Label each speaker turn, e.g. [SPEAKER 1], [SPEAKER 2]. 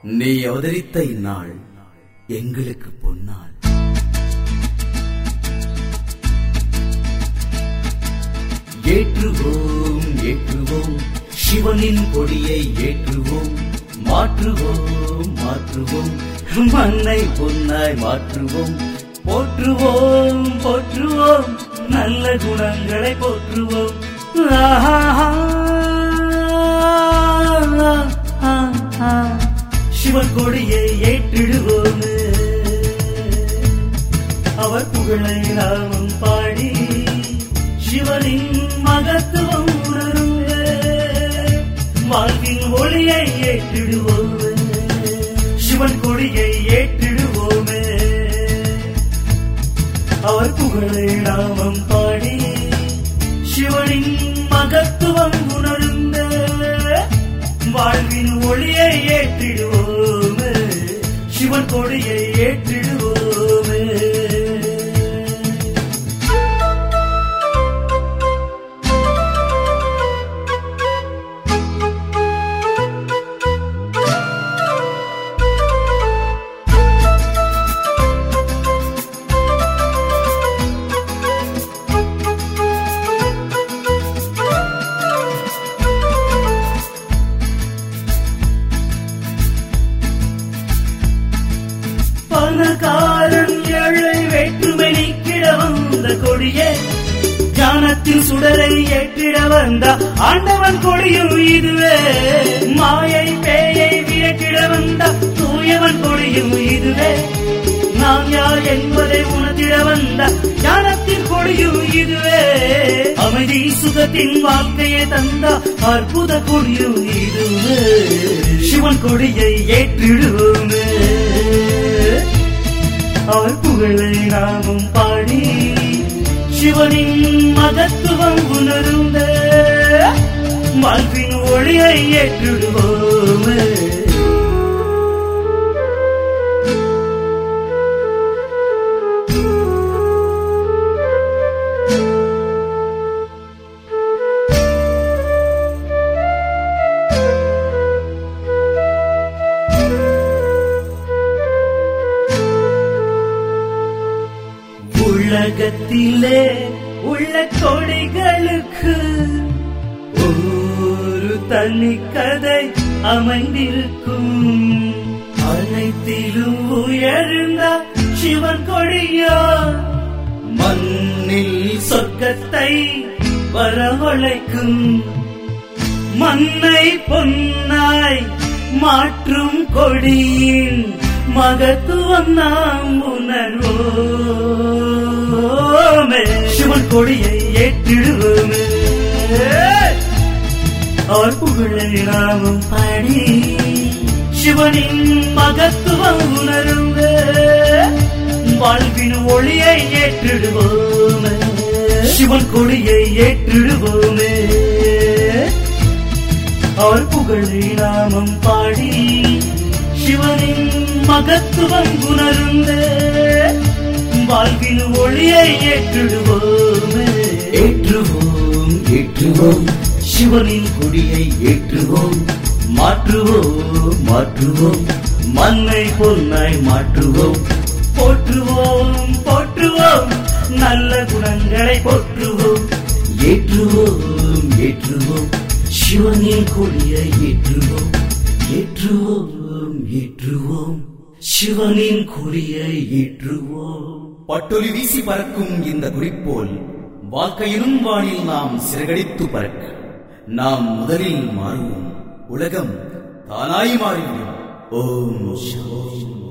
[SPEAKER 1] நீ அவதரித்த இந்நாள் எங்களுக்கு பொன்னாள் ஏற்றுவோம் ஏற்றுவோம் சிவனின் கொடியை ஏற்றுவோம் மாற்றுவோம் மாற்றுவோம் மண்ணை பொன்னாய் மாற்றுவோம் போற்றுவோம் போற்றுவோம் நல்ல குணங்களை போற்றுவோம் ஆஹா சிவன் கொடியை ஏற்றிடுவோமே அவர் புகழை நாமும் பாடி சிவனின் மகத்துவம் உணருங்க வாழ்வின் ஒளியை ஏற்றிடுவோமே சிவன் கொடியை ஏற்றிடுவோமே அவர் புகழை நாமம் பாடி சிவனின் மகத்துவம் உணருங்க வாழ்வின் ஒளியை ஏற்றிடுவோமே சிவன் கொடியை ஏற்றிடுவோமே பணக்காரன் ஏழை வேற்றுமை நீக்கிட வந்த கொடியே ஞானத்தின் சுடரை ஏற்றிட வந்த ஆண்டவன் கொடியும் இதுவே மாயை பேயை விரட்டிட வந்த தூயவன் கொடியும் இதுவே நாம் யார் என்பதை உணர்த்திட வந்த ஞானத்தின் கொடியும் இதுவே அமைதி சுகத்தின் வாழ்க்கையை தந்த அற்புத கொடியும் இதுவே சிவன் கொடியை ஏற்றிடுவோமே அவர் புகழை நாமும் பாடி சிவனின் மகத்துவம் உணர்ந்த வாழ்வின் ஒளியை ஏற்றிடுவோமே உலகத்திலே உள்ள கொடிகளுக்கு ஒரு தனி கதை அமைந்திருக்கும் அனைத்திலும் உயர்ந்த சிவன் கொடியா மண்ணில் சொர்க்கத்தை வரவழைக்கும் மண்ணை பொன்னாய் மாற்றும் கொடியின் மகத்துவம் நாம் உணர்வோமே சிவன் கொடியை ஏற்றிடுவோமே அவர் புகழை நாமும் பாடி சிவனின் மகத்துவம் உணருங்க வாழ்வின் ஒளியை ஏற்றிடுவோமே சிவன் கொடியை ஏற்றிடுவோமே அவர் புகழை நாமம் பாடி சிவனின் மகத்துவம் உணர்ந்த வாழ்வின் ஒளியை ஏற்றிடுவோமே ஏற்றுவோம் ஏற்றுவோம் சிவனின் கொடியை ஏற்றுவோம் மாற்றுவோம் மாற்றுவோம் மண்ணை பொன்னாய் மாற்றுவோம் போற்றுவோம் போற்றுவோம் நல்ல குணங்களை போற்றுவோம் ஏற்றுவோம் ஏற்றுவோம் சிவனின் கொடியை ஏற்றுவோம் ஏற்றுவோம் ஏற்றுவோம் சிவனின் கொடியை ஏற்றுவோம் பட்டொலி வீசி பறக்கும் இந்த குறிப்போல் வாழ்க்கையிலும் வானில் நாம் சிறகடித்து பறக்க நாம் முதலில் மாறுவோம் உலகம் தானாய் மாறிவிடும் ஓம் சாந்தி